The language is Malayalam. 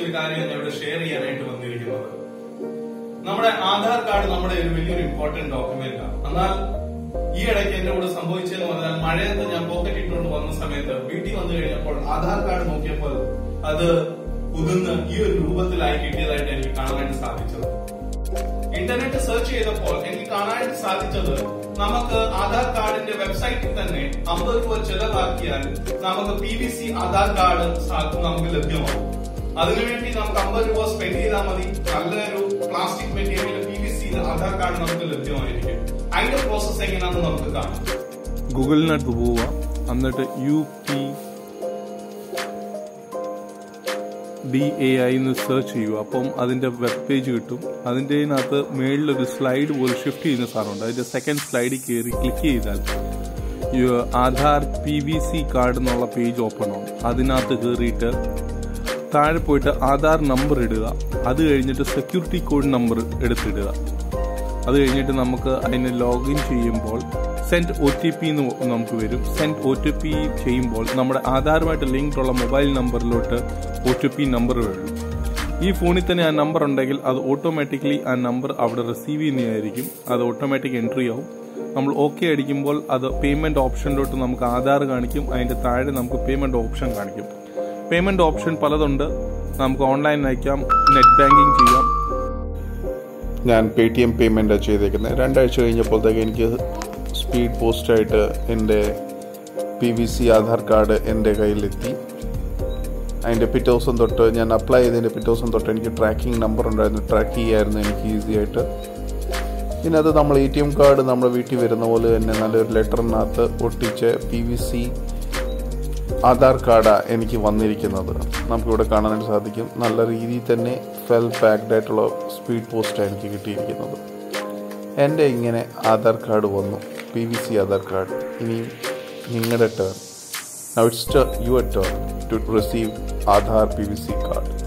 കാര്യം ഞാൻ ഇവിടെ ഷെയർ ചെയ്യാനായിട്ട് വന്നിരിക്കുന്നത് നമ്മുടെ ആധാർ കാർഡ് നമ്മുടെ ഒരു വലിയൊരു ഇമ്പോർട്ടന്റ് ഡോക്യുമെന്റ് ആണ് എന്നാൽ ഈ ഇടയ്ക്ക് എന്റെ കൂടെ സംഭവിച്ചതെന്ന് പറഞ്ഞാൽ മഴയത്ത് ഞാൻ പോക്കറ്റ് ഇട്ടുകൊണ്ട് വന്ന സമയത്ത് വീട്ടിൽ വന്നു കഴിഞ്ഞപ്പോൾ ആധാർ കാർഡ് നോക്കിയപ്പോൾ അത് കുതിർന്ന് ഈ ഒരു രൂപത്തിലായി കിട്ടിയതായിട്ട് എനിക്ക് കാണാനായിട്ട് സാധിച്ചത് ഇന്റർനെറ്റ് സെർച്ച് ചെയ്തപ്പോൾ എനിക്ക് കാണാനായിട്ട് സാധിച്ചത് നമുക്ക് ആധാർ കാർഡിന്റെ വെബ്സൈറ്റിൽ തന്നെ അമ്പത് രൂപ ചെലവാക്കിയാൽ നമുക്ക് P V C Aadhaar card സാ- നമുക്ക് ലഭ്യമാവും അതിനുവേണ്ടി നമുക്ക് അമ്പത് രൂപ സ്പെൻഡ് ചെയ്താൽ മതി നല്ലൊരു plastic material P V C Aadhaar card നമുക്ക് ലഭ്യമായിരിക്കും അതിന്റെ പ്രോസസ് എങ്ങനെയാണെന്ന് നമുക്ക് കാണാം ഗൂഗിളിനകത്ത് പോവുക എന്നിട്ട് U P D A I എന്ന് സെർച്ച് ചെയ്യുക അപ്പം അതിന്റെ വെബ് പേജ് കിട്ടും അതിൻ്റെ അതിനകത്ത് മേളിലൊരു സ്ലൈഡ് പോലെ ഷിഫ്റ്റ് ചെയ്യുന്ന സാധനമുണ്ട് അതിന്റെ സെക്കൻഡ് സ്ലൈഡിൽ കയറി ക്ലിക്ക് ചെയ്താൽ ഈ Aadhaar P V C card എന്നുള്ള പേജ് ഓപ്പൺ ആവും അതിനകത്ത് കയറിയിട്ട് താഴെ പോയിട്ട് ആധാർ നമ്പർ ഇടുക അത് കഴിഞ്ഞിട്ട് സെക്യൂരിറ്റി കോഡ് നമ്പർ എടുത്തിടുക അത് കഴിഞ്ഞിട്ട് നമുക്ക് അതിന് ലോഗിൻ ചെയ്യുമ്പോൾ സെൻഡ് ഒ ടി പി എന്ന് നമുക്ക് വരും സെൻഡ് ഒ ടി പി ചെയ്യുമ്പോൾ നമ്മുടെ ആധാറുമായിട്ട് ലിങ്ക്ഡ് ഉള്ള മൊബൈൽ നമ്പറിലോട്ട് ഒ ടി പി നമ്പർ വരും ഈ ഫോണിൽ തന്നെ ആ നമ്പർ ഉണ്ടെങ്കിൽ അത് ഓട്ടോമാറ്റിക്കലി ആ നമ്പർ അവിടെ റിസീവ് ചെയ്യുന്നതായിരിക്കും അത് ഓട്ടോമാറ്റിക് എൻട്രി ആവും നമ്മൾ ഓക്കെ അടിക്കുമ്പോൾ അത് പേയ്മെന്റ് ഓപ്ഷനിലോട്ട് നമുക്ക് ആധാർ കാണിക്കും അതിന്റെ താഴെ നമുക്ക് പേയ്മെന്റ് ഓപ്ഷൻ കാണിക്കും പേയ്മെന്റ് ഓപ്ഷൻ പലതുണ്ട് നമുക്ക് ഓൺലൈൻ അയക്കാം നെറ്റ് ബാങ്കിങ് ചെയ്യാം ഞാൻ പേ ടി എം പേയ്മെൻറ്റാണ് ചെയ്തേക്കുന്നത് രണ്ടാഴ്ച കഴിഞ്ഞപ്പോഴത്തേക്ക് എനിക്ക് സ്പീഡ് പോസ്റ്റായിട്ട് എൻ്റെ P V C Aadhaar card എൻ്റെ കയ്യിലെത്തി അതിൻ്റെ പിറ്റേ ദിവസം തൊട്ട് ഞാൻ അപ്ലൈ ചെയ്തതിൻ്റെ പിറ്റേ ദിവസം തൊട്ട് എനിക്ക് ട്രാക്കിംഗ് നമ്പർ ഉണ്ടായിരുന്നു ട്രാക്ക് ചെയ്യായിരുന്നു എനിക്ക് ഈസി ആയിട്ട് പിന്നെ അത് നമ്മൾ എ ടി എം കാർഡ് നമ്മുടെ വീട്ടിൽ വരുന്ന പോലെ തന്നെ നല്ലൊരു ലെറ്ററിനകത്ത് ഒട്ടിച്ച് പി വി സി ആധാർ കാർഡാണ് എനിക്ക് വന്നിരിക്കുന്നത് നമുക്കിവിടെ കാണാനായിട്ട് സാധിക്കും നല്ല രീതിയിൽ തന്നെ ഫെൽ പാക്ഡ് ആയിട്ടുള്ള സ്പീഡ് പോസ്റ്റാണ് എനിക്ക് കിട്ടിയിരിക്കുന്നത് എൻ്റെ ഇങ്ങനെ ആധാർ കാർഡ് വന്നു P V C Aadhaar card ഇനിയും നിങ്ങളുടെ turn now it's your turn to receive Aadhaar P V C card